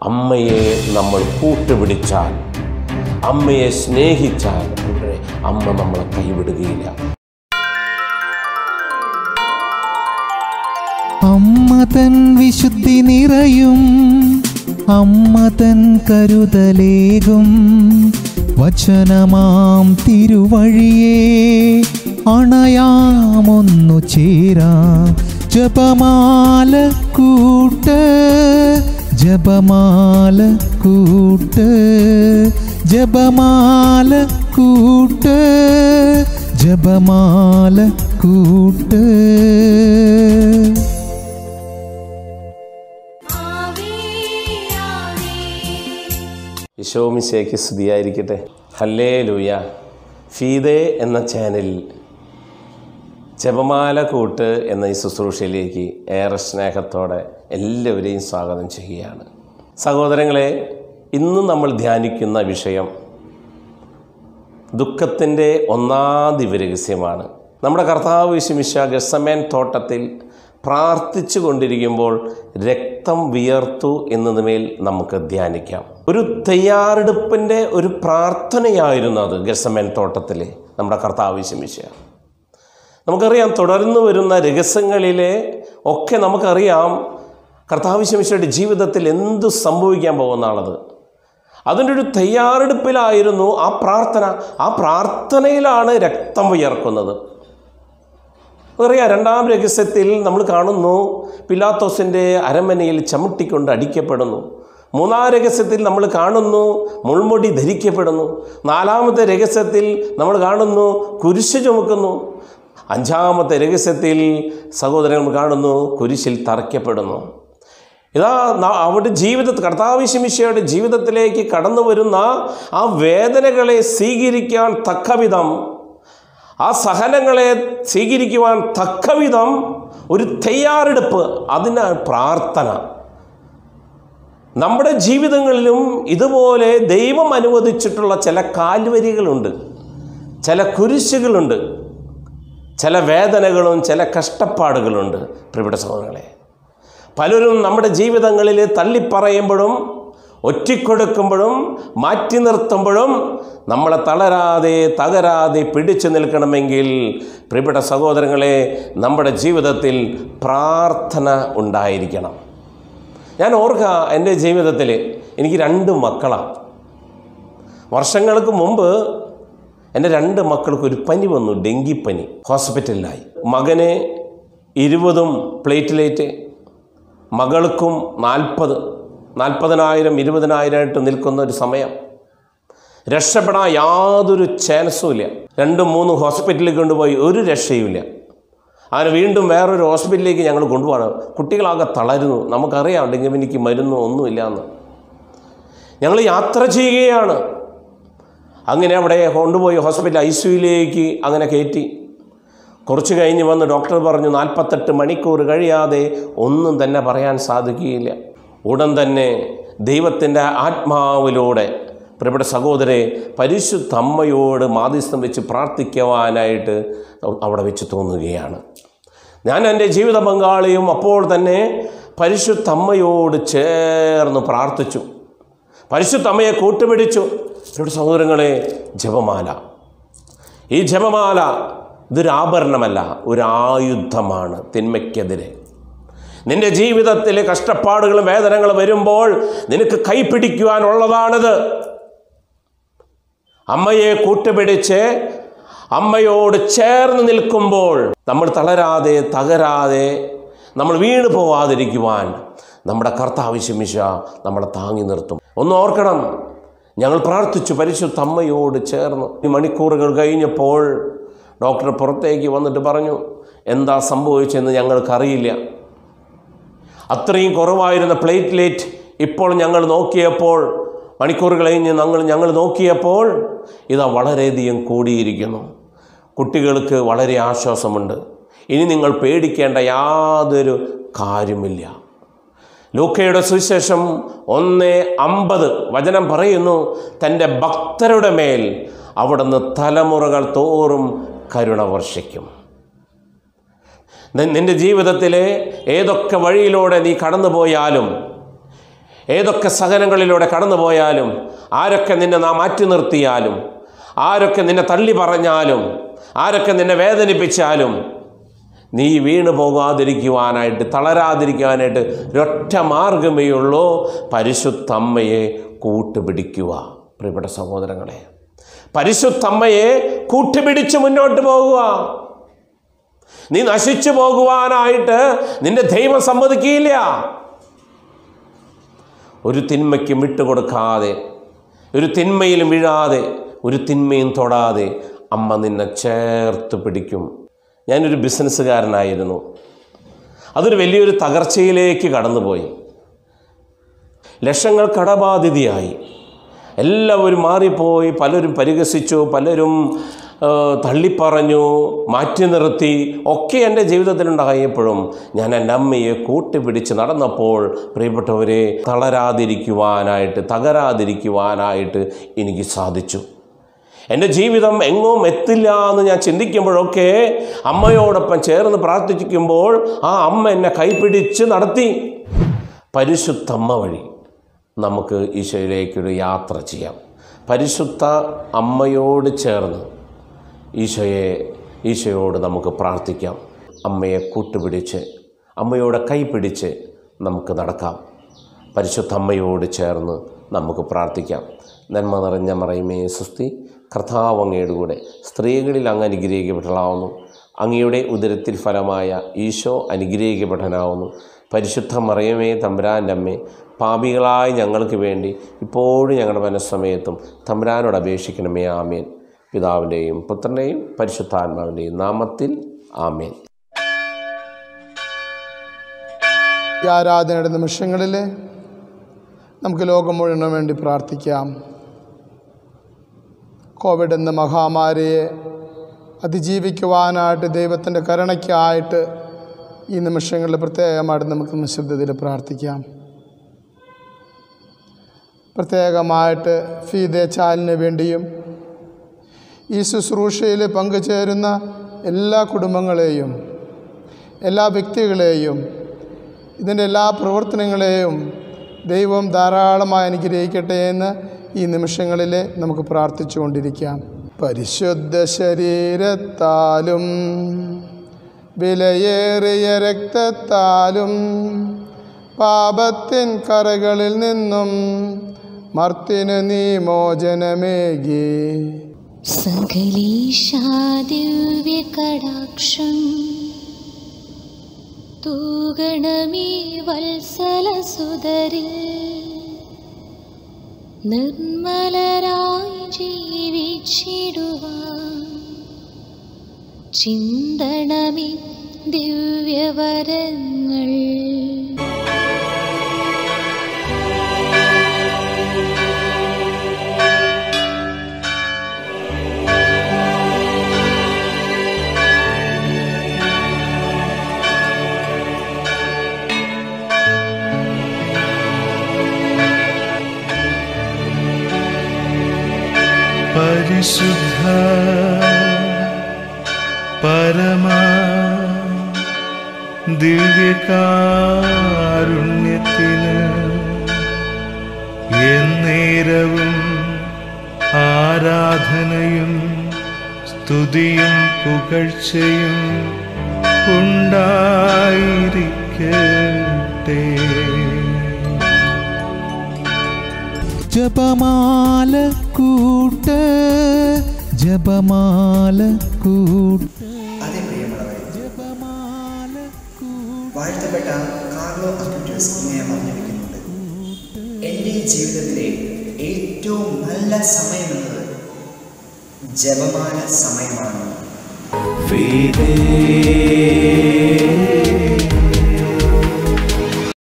അമ്മയെ നമ്മൾ കൂട്ടുപിടിച്ചാൽ അമ്മയെ സ്നേഹിച്ചാൽ ഇവിടെ അമ്മ നമ്മളെ കൈവിടുകയില്ല അമ്മ തൻ വിശുദ്ധി നിറയും അമ്മ തൻ കരുതലേകും വചനമാം തിരുവഴിയെ അണയാമൊന്നു ചേരാം ജപമാല കൂട്ട് ജപമാല കൂട്ട് ജപമാല കൂട്ട് ജപമാല കൂട്ട് യശോമിശയ്ക്ക് സ്തുതിയായിരിക്കട്ടെ ഹല്ലേ ലൂയ ഫീദേ എന്ന ചാനലിൽ ജപമാല കൂട്ട് എന്ന ഈ ശുശ്രൂഷയിലേക്ക് ഏറെ സ്നേഹത്തോടെ എല്ലാവരെയും സ്വാഗതം ചെയ്യുകയാണ് സഹോദരങ്ങളെ ഇന്ന് നമ്മൾ ധ്യാനിക്കുന്ന വിഷയം ദുഃഖത്തിൻ്റെ ഒന്നാം ദിവരഹസ്യമാണ് നമ്മുടെ കർത്താവ് വിശുമിശ ഗസമേൻ തോട്ടത്തിൽ പ്രാർത്ഥിച്ചു കൊണ്ടിരിക്കുമ്പോൾ രക്തം വിയർത്തു എന്നതുമേൽ നമുക്ക് ധ്യാനിക്കാം ഒരു തയ്യാറെടുപ്പിൻ്റെ ഒരു പ്രാർത്ഥനയായിരുന്നു അത് ഗസമേൻ തോട്ടത്തിലെ നമ്മുടെ കർത്താവ് വിശുമിശ നമുക്കറിയാം തുടർന്നു വരുന്ന രഹസ്യങ്ങളിലെ ഒക്കെ നമുക്കറിയാം കർത്താവ് വിശുമിശയുടെ ജീവിതത്തിൽ എന്ത് സംഭവിക്കാൻ പോകുന്നതാണത് അതിൻ്റെ ഒരു തയ്യാറെടുപ്പിലായിരുന്നു ആ പ്രാർത്ഥന ആ പ്രാർത്ഥനയിലാണ് രക്തം വിയർക്കുന്നത് അറിയാം രണ്ടാം രഹസ്യത്തിൽ നമ്മൾ കാണുന്നു പിലാത്തോസിൻ്റെ അരമനയിൽ ചവിട്ടിക്കൊണ്ട് അടിക്കപ്പെടുന്നു മൂന്നാം രഹസ്യത്തിൽ നമ്മൾ കാണുന്നു മുൾമുടി ധരിക്കപ്പെടുന്നു നാലാമത്തെ രഹസ്യത്തിൽ നമ്മൾ കാണുന്നു കുരിശ് ചുമക്കുന്നു അഞ്ചാമത്തെ രഹസ്യത്തിൽ സഹോദരങ്ങൾ കാണുന്നു കുരിശിൽ തറയ്ക്കപ്പെടുന്നു ഇതാ ന- അവിടെ ജീവിത കർത്താവിശമിശയുടെ ജീവിതത്തിലേക്ക് കടന്നു വരുന്ന ആ വേദനകളെ സ്വീകരിക്കാൻ തക്കവിധം ആ സഹനങ്ങളെ സ്വീകരിക്കുവാൻ തക്കവിധം ഒരു തയ്യാറെടുപ്പ് അതിനാണ് പ്രാർത്ഥന നമ്മുടെ ജീവിതങ്ങളിലും ഇതുപോലെ ദൈവം അനുവദിച്ചിട്ടുള്ള ചില കാൽവരികളുണ്ട് ചില കുരിശുകളുണ്ട് ചില വേദനകളും ചില കഷ്ടപ്പാടുകളുണ്ട് പ്രിയപ്പെട്ട സഹോദരങ്ങളെ പലരും നമ്മുടെ ജീവിതങ്ങളിൽ തള്ളിപ്പറയുമ്പോഴും ഒറ്റിക്കൊടുക്കുമ്പോഴും മാറ്റി നിർത്തുമ്പോഴും നമ്മളെ തളരാതെ തകരാതെ പിടിച്ചു നിൽക്കണമെങ്കിൽ പ്രിയപ്പെട്ട സഹോദരങ്ങളെ നമ്മുടെ ജീവിതത്തിൽ പ്രാർത്ഥന ഉണ്ടായിരിക്കണം ഞാൻ ഓർക്കുക എൻ്റെ ജീവിതത്തിൽ എനിക്ക് രണ്ട് മക്കളാണ് വർഷങ്ങൾക്ക് മുമ്പ് എൻ്റെ രണ്ട് മക്കൾക്ക് ഒരു പനി വന്നു ഡെങ്കിപ്പനി ഹോസ്പിറ്റലിലായി മകന് ഇരുപതും പ്ലേറ്റ്ലേറ്റ് മകൾക്കും നാൽപ്പത് നാൽപ്പതിനായിരം ഇരുപതിനായിരമായിട്ട് നിൽക്കുന്ന ഒരു സമയം രക്ഷപ്പെടാൻ യാതൊരു ചാൻസും ഇല്ല രണ്ടും മൂന്നും ഹോസ്പിറ്റലിൽ കൊണ്ടുപോയി ഒരു രക്ഷയുമില്ല അങ്ങനെ വീണ്ടും വേറൊരു ഹോസ്പിറ്റലിലേക്ക് ഞങ്ങൾ കൊണ്ടുപോകണം കുട്ടികളാകെ തളരുന്നു നമുക്കറിയാം ഡെങ്കിപ്പനിക്ക് മരുന്നോ ഒന്നുമില്ല എന്ന് ഞങ്ങൾ യാത്ര ചെയ്യുകയാണ് അങ്ങനെ അവിടെ കൊണ്ടുപോയി ഹോസ്പിറ്റൽ ഐ സിയുയിലേക്ക് അങ്ങനെ കയറ്റി കുറച്ച് കഴിഞ്ഞ് വന്ന് ഡോക്ടർ പറഞ്ഞു നാൽപ്പത്തെട്ട് മണിക്കൂർ കഴിയാതെ ഒന്നും തന്നെ പറയാൻ സാധിക്കുകയില്ല ഉടൻ തന്നെ ദൈവത്തിൻ്റെ ആത്മാവിലൂടെ പ്രിയപ്പെട്ട സഹോദരെ പരിശുദ്ധ അമ്മയോട് മാധ്യസ്ഥം വെച്ച് പ്രാർത്ഥിക്കുവാനായിട്ട് അവിടെ വെച്ച് തോന്നുകയാണ് ഞാൻ എൻ്റെ ജീവിത പങ്കാളിയും അപ്പോൾ തന്നെ പരിശുദ്ധ അമ്മയോട് ചേർന്ന് പ്രാർത്ഥിച്ചു പരിശുദ്ധ അമ്മയെ കൂട്ടുപിടിച്ചു പ്രിയപ്പെട്ട സഹോദരങ്ങളെ ജപമാല ഈ ജപമാല ഇതൊരു ആഭരണമല്ല ഒരു ആയുധമാണ് തിന്മയ്ക്കെതിരെ നിന്റെ ജീവിതത്തിലെ കഷ്ടപ്പാടുകളും വേദനകളും വരുമ്പോൾ നിനക്ക് കൈപ്പിടിക്കുവാനുള്ളതാണിത് അമ്മയെ കൂട്ടുപിടിച്ച് അമ്മയോട് ചേർന്ന് നിൽക്കുമ്പോൾ നമ്മൾ തളരാതെ തകരാതെ നമ്മൾ വീണു പോവാതിരിക്കുവാൻ നമ്മുടെ കർത്താവ് ശമിഷ നമ്മളെ താങ്ങി നിർത്തും ഒന്ന് ഓർക്കണം ഞങ്ങൾ പ്രാർത്ഥിച്ചു പരിശുദ്ധ അമ്മയോട് ചേർന്ന് ഈ മണിക്കൂറുകൾ കഴിഞ്ഞപ്പോൾ ഡോക്ടർ പുറത്തേക്ക് വന്നിട്ട് പറഞ്ഞു എന്താ സംഭവിച്ചെന്ന് ഞങ്ങൾക്കറിയില്ല അത്രയും കുറവായിരുന്ന പ്ലേറ്റ്ലേറ്റ് ഇപ്പോൾ ഞങ്ങൾ നോക്കിയപ്പോൾ മണിക്കൂറുകൾ കഴിഞ്ഞ് ഞങ്ങൾ ഞങ്ങൾ നോക്കിയപ്പോൾ ഇതാ വളരെയധികം കൂടിയിരിക്കുന്നു കുട്ടികൾക്ക് വളരെ ആശ്വാസമുണ്ട് ഇനി നിങ്ങൾ പേടിക്കേണ്ട യാതൊരു കാര്യമില്ല ലൂക്കയുടെ സുവിശേഷം ഒന്ന് അമ്പത് വചനം പറയുന്നു തൻ്റെ ഭക്തരുടെ മേൽ അവിടുന്ന് തലമുറകൾ തോറും കരുണ വർഷിക്കും നി- നിന്റെ ജീവിതത്തിലെ ഏതൊക്കെ വഴിയിലൂടെ നീ കടന്നു പോയാലും ഏതൊക്കെ സഹനങ്ങളിലൂടെ കടന്നുപോയാലും ആരൊക്കെ നിന്നെ നാം മാറ്റി നിർത്തിയാലും ആരൊക്കെ നിന്നെ തള്ളി പറഞ്ഞാലും ആരൊക്കെ നിന്നെ വേദനിപ്പിച്ചാലും നീ വീണു പോകാതിരിക്കുവാനായിട്ട് തളരാതിരിക്കുവാനായിട്ട് ഒരൊറ്റ മാർഗമേ ഉള്ളൂ പരിശുദ്ധമ്മയെ കൂട്ടുപിടിക്കുക പ്രിയപ്പെട്ട സഹോദരങ്ങളെ പരിശുദ്ധമ്മയെ കൂട്ടുപിടിച്ച് മുന്നോട്ട് പോകുക നീ നശിച്ചു പോകുവാനായിട്ട് നിന്റെ ദൈവം സമ്മതിക്കില്ല ഒരു തിന്മയ്ക്കും വിട്ടുകൊടുക്കാതെ ഒരു തിന്മയിലും വീഴാതെ ഒരു തിന്മയും തൊടാതെ അമ്മ നിന്നെ ചേർത്ത് പിടിക്കും ഞാനൊരു ബിസിനസ്സുകാരനായിരുന്നു അതൊരു വലിയൊരു തകർച്ചയിലേക്ക് കടന്നുപോയി ലക്ഷങ്ങൾ കടബാധിതയായി എല്ലാവരും മാറിപ്പോയി പലരും പരിഹസിച്ചു പലരും ആ, തള്ളിപ്പറഞ്ഞു മാറ്റി നിർത്തി ഒക്കെ എൻ്റെ ജീവിതത്തിലുണ്ടായപ്പോഴും ഞാൻ എൻ്റെ അമ്മയെ കൂട്ടിപ്പിടിച്ച് നടന്നപ്പോൾ പ്രിയപ്പെട്ടവരെ തളരാതിരിക്കുവാനായിട്ട് തകരാതിരിക്കുവാനായിട്ട് എനിക്ക് സാധിച്ചു എൻ്റെ ജീവിതം എങ്ങും എത്തില്ല എന്ന് ഞാൻ ചിന്തിക്കുമ്പോഴൊക്കെ അമ്മയോടൊപ്പം ചേർന്ന് പ്രാർത്ഥിക്കുമ്പോൾ ആ അമ്മ എന്നെ കൈപിടിച്ച് നടത്തി പരിശുദ്ധമ്മ വഴി നമുക്ക് ഈശോയിലേക്കൊരു യാത്ര ചെയ്യാം പരിശുദ്ധ അമ്മയോട് ചേർന്ന് ഈശോയെ ഈശോയോട് നമുക്ക് പ്രാർത്ഥിക്കാം അമ്മയെ കൂട്ടുപിടിച്ച് അമ്മയോടെ കൈ പിടിച്ച് നമുക്ക് നടക്കാം പരിശുദ്ധ അമ്മയോട് ചേർന്ന് നമുക്ക് പ്രാർത്ഥിക്കാം നന്മ നിറഞ്ഞ മറയുമേ സുസ്തി കർത്താവ് അങ്ങയുടെ കൂടെ സ്ത്രീകളിൽ അങ്ങ് അനുഗ്രഹിക്കപ്പെട്ടതാവുന്നു അങ്ങയുടെ ഉദരത്തിൽ ഫലമായ ഈശോ അനുഗ്രഹിക്കപ്പെട്ടനാവുന്നു പരിശുദ്ധ മറിയമേ തമ്പുരാൻ്റെ അമ്മേ പാപികളായ ഞങ്ങൾക്ക് വേണ്ടി ഇപ്പോഴും ഞങ്ങളുടെ മനസ്സമയത്തും തമ്പുരാനോട് അപേക്ഷിക്കണമേ ആമേൻ പിതാവിൻ്റെയും പുത്രൻ്റെയും പരിശുദ്ധാത്മാവിൻ്റെയും നാമത്തിൽ ആമേൻ ഈ ആരാധനയുടെ നിമിഷങ്ങളിൽ നമുക്ക് ലോകം മുഴുവനും വേണ്ടി പ്രാർത്ഥിക്കാം കോവിഡ് എന്ന മഹാമാരിയെ അതിജീവിക്കുവാനായിട്ട് ദൈവത്തിൻ്റെ കരുണയ്ക്കായിട്ട് ഈ നിമിഷങ്ങളിൽ പ്രത്യേകമായിട്ട് നമുക്ക് നിശബ്ദതയിൽ പ്രാർത്ഥിക്കാം പ്രത്യേകമായിട്ട് ഫീദെ ചാലിന് വേണ്ടിയും ഈ ശുശ്രൂഷയിൽ പങ്കുചേരുന്ന എല്ലാ കുടുംബങ്ങളെയും എല്ലാ വ്യക്തികളെയും ഇതിൻ്റെ എല്ലാ പ്രവർത്തനങ്ങളെയും ദൈവം ധാരാളമായി അനുഗ്രഹിക്കട്ടെ എന്ന് ഈ നിമിഷങ്ങളിൽ നമുക്ക് പ്രാർത്ഥിച്ചുകൊണ്ടിരിക്കാം പരിശുദ്ധ ശരീരത്താലും വിലയേറിയ രക്തത്താലും പാപത്തിൻ കറകളിൽ നിന്നും മർത്തിനു നീ മോചനമേകി സകലീശാദിവ്യകടാക്ഷം തൂഗണമീ വത്സലസുതരിൽ നിർമ്മലരായി ജീവിച്ചിടുവാൻ ചിന്തണമി ദിവ്യവരങ്ങൾ പരിശുദ്ധ പരമ ദിവ്യകാരുണ്യത്തിന് എന്നേരവും ആരാധനയും സ്തുതിയും പുകഴ്ചയും ഉണ്ടായിരിക്കട്ടെ ജപമാല കൂട്ട് ജപമാല കൂട്ട് അതെ പ്രിയമുള്ളവരെ ജപമാല വാഴ്ത്തപ്പെട്ട കാർലോ അക്യൂറ്റസ് ഇങ്ങനെ പറഞ്ഞിരിക്കുന്നുണ്ട് എൻ്റെ ജീവിതത്തിലെ ഏറ്റവും നല്ല സമയമെന്നത് ജപമാല സമയമാണ് ഫിദേ